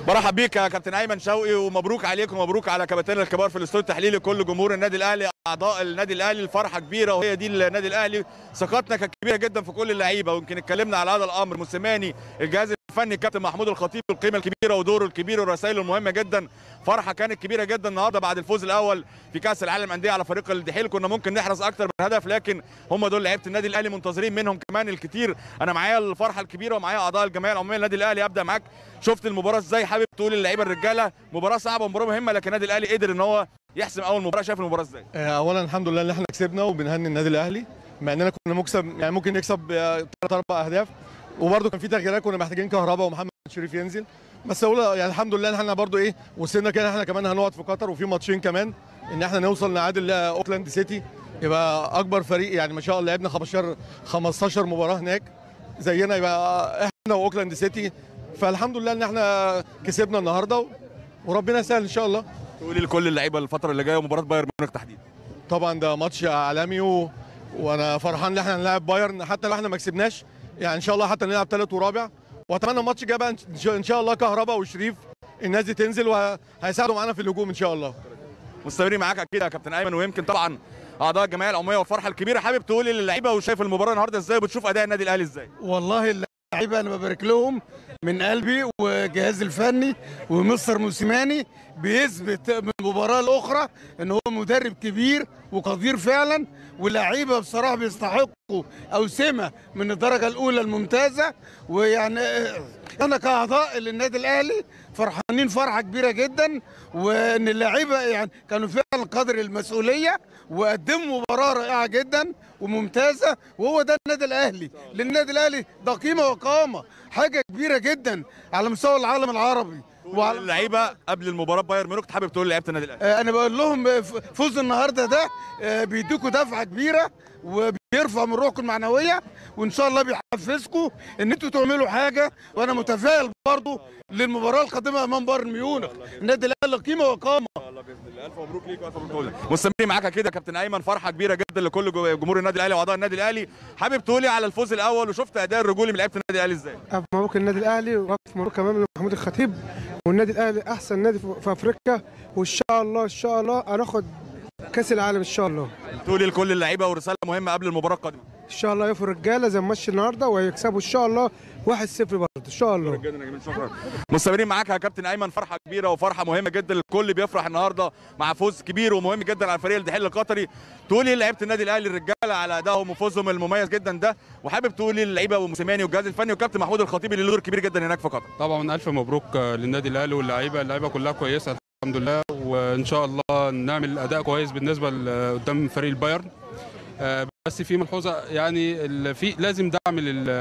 برحب بيك يا كابتن ايمن شوقي ومبروك عليك ومبروك على كباتننا الكبار في الاستوديو التحليلي كل جمهور النادي الاهلي اعضاء النادي الاهلي الفرحه كبيره وهي دي النادي الاهلي ثقتنا كانت كبيره جدا في كل اللعيبه ويمكن اتكلمنا على هذا الامر موسيماني الجهاز الفني كابتن محمود الخطيب القيمه الكبيره ودوره الكبير ورسائله المهمه جدا فرحه كانت كبيره جدا النهارده بعد الفوز الاول في كاس العالم انديه على فريق الدحيل كنا ممكن نحرز اكتر من هدف لكن هم دول لعيبه النادي الاهلي منتظرين منهم كمان الكتير انا معايا الفرحه الكبيره ومعايا اعضاء الجمعيه العموميه للنادي الاهلي ابدا معاك شفت المباراه ازاي حابب تقول للعيبه الرجاله مباراه صعبه ومباراه مهمه لكن النادي الاهلي قدر ان هو يحسم اول مباراه شايف المباراه ازاي آه، اولا الحمد لله ان احنا كسبنا وبنهني النادي الاهلي مع اننا كنا مكسب يعني ممكن نكسب ثلاث اربع اهداف وبرده كان في تغييرات كنا محتاجين كهرباء ومحمد شريف ينزل بس اقول يعني الحمد لله ان احنا برده ايه وصلنا كده احنا كمان هنقعد في قطر وفي ماتشين كمان ان احنا نوصل نعادل اوكلاند سيتي يبقى اكبر فريق يعني ما شاء الله لعبنا 15 15 مباراه هناك زينا يبقى احنا واوكلاند سيتي فالحمد لله ان احنا كسبنا النهارده وربنا يسهل ان شاء الله تقولي لكل اللعيبه الفتره اللي جايه ومباراه بايرن ميونخ تحديدا طبعا ده ماتش عالمي و... وانا فرحان ان احنا هنلاعب بايرن حتى لو احنا ما كسبناش يعني ان شاء الله حتى نلعب ثالث ورابع واتمنى الماتش الجاي بقى إن شاء- ان شاء الله كهرباء وشريف الناس دي تنزل وهيساعدوا معانا في الهجوم ان شاء الله مستمرين معاك اكيد يا كابتن ايمن ويمكن طبعا اعضاء الجمعيه العموميه والفرحه الكبيره حابب تقولي للعيبه وشايف المباراه النهارده ازاي وبتشوف اداء النادي الاهلي ازاي والله اللعيبه انا ببارك لهم من قلبي والجهاز الفني ومستر موسيماني بيثبت من المباراه الاخرى ان هو مدرب كبير وقدير فعلا واللعيبه بصراحه بيستحقوا اوسمه من الدرجه الاولى الممتازه ويعني آه، انا كاعضاء للنادي الاهلي فرحانين فرحه كبيره جدا وان اللعيبه يعني كانوا فعلا قدر المسؤوليه وقدموا مباراه رائعه جدا وممتازه وهو ده النادي الاهلي لان النادي الاهلي ده قيمه وقامه حاجه كبيره جدا على مستوى العالم العربي وعلى اللعيبه قبل المباراه بايرن ميونخ حابب تقول لعيبه النادي الاهلي آه، انا بقول لهم آه، ف- فوز النهارده ده آه، بيديكوا دفعه كبيره وبيرفع من روحكم المعنويه وان شاء الله بيحفزكم ان انتوا تعملوا حاجه وانا متفائل برضو للمباراه القادمه امام بايرن ميونخ النادي الاهلي قيمه وقامه الله باذن الله الف مبروك ليك والف مبروك لك مستمرين معاك كده يا كابتن ايمن فرحه كبيره جدا لكل جو- جمهور النادي الاهلي واعضاء النادي الاهلي حابب تقولي على الفوز الاول وشفت اداء الرجولي من لعيبه النادي الاهلي ازاي ألف مبروك النادي الاهلي والف مبروك كمان لمحمود الخطيب والنادي الاهلي احسن نادي في في افريقيا وان شاء الله ان شاء الله هناخد كاس العالم ان شاء الله تقولي لكل اللعيبه ورساله مهمه قبل المباراه القادمه ان شاء الله يقفوا الرجاله زي الماتش النهارده وهيكسبوا ان شاء الله 1-0 برضه ان شاء الله جدا يا جميل شكرا مستمرين معاك يا كابتن ايمن فرحه كبيره وفرحه مهمه جدا الكل بيفرح النهارده مع فوز كبير ومهم جدا على فريق الدحيل القطري تقولي لعيبه النادي الاهلي الرجاله على ادائهم وفوزهم المميز جدا ده وحابب تقولي للعيبه وموسيماني والجهاز الفني وكابتن محمود الخطيب اللي له دور كبير جدا هناك في قطر طبعا الف مبروك آه، للنادي الاهلي واللعيبه اللعيبه كلها كويسه الحمد لله وان شاء الله نعمل اداء كويس بالنسبه ل- قدام فريق البايرن آه، بس في ملحوظه يعني ال- في لازم دعم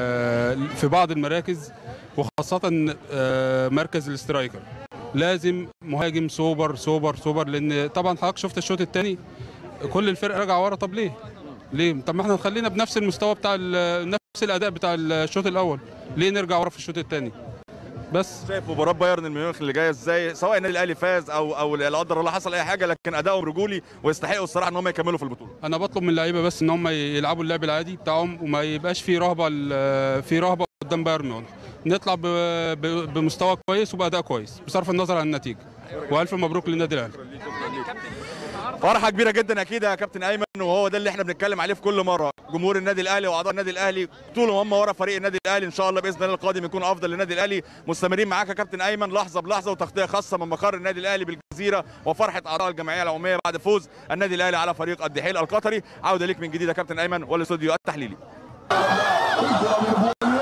لل- في بعض المراكز وخاصه آه، مركز الاسترايكر لازم مهاجم سوبر سوبر سوبر لان طبعا حضرتك شفت الشوط الثاني كل الفرقه راجعه ورا طب ليه؟ ليه؟ طب ما احنا خلينا بنفس المستوى بتاع ال- نفس الاداء بتاع الشوط الاول ليه نرجع ورا في الشوط الثاني؟ بس شايف مباراه بايرن ميونخ اللي جايه ازاي سواء النادي الاهلي فاز او او لا قدر الله حصل اي حاجه لكن ادائهم رجولي ويستحقوا الصراحه ان هم يكملوا في البطوله انا بطلب من اللعيبه بس ان هم يلعبوا اللعب العادي بتاعهم وما يبقاش في رهبه ال- في رهبه قدام بايرن ميونخ نطلع ب- ب- بمستوى كويس وباداء كويس بصرف النظر عن النتيجه والف مبروك للنادي الاهلي فرحه كبيره جدا اكيد يا كابتن ايمن وهو ده اللي احنا بنتكلم عليه في كل مره جمهور النادي الاهلي واعضاء النادي الاهلي طول ما هم ورا فريق النادي الاهلي ان شاء الله باذن الله القادم يكون افضل للنادي الاهلي مستمرين معاك يا كابتن ايمن لحظه بلحظه وتغطيه خاصه من مقر النادي الاهلي بالجزيره وفرحه اعضاء الجمعيه العموميه بعد فوز النادي الاهلي على فريق الدحيل القطري عوده ليك من جديد يا كابتن ايمن والاستوديو التحليلي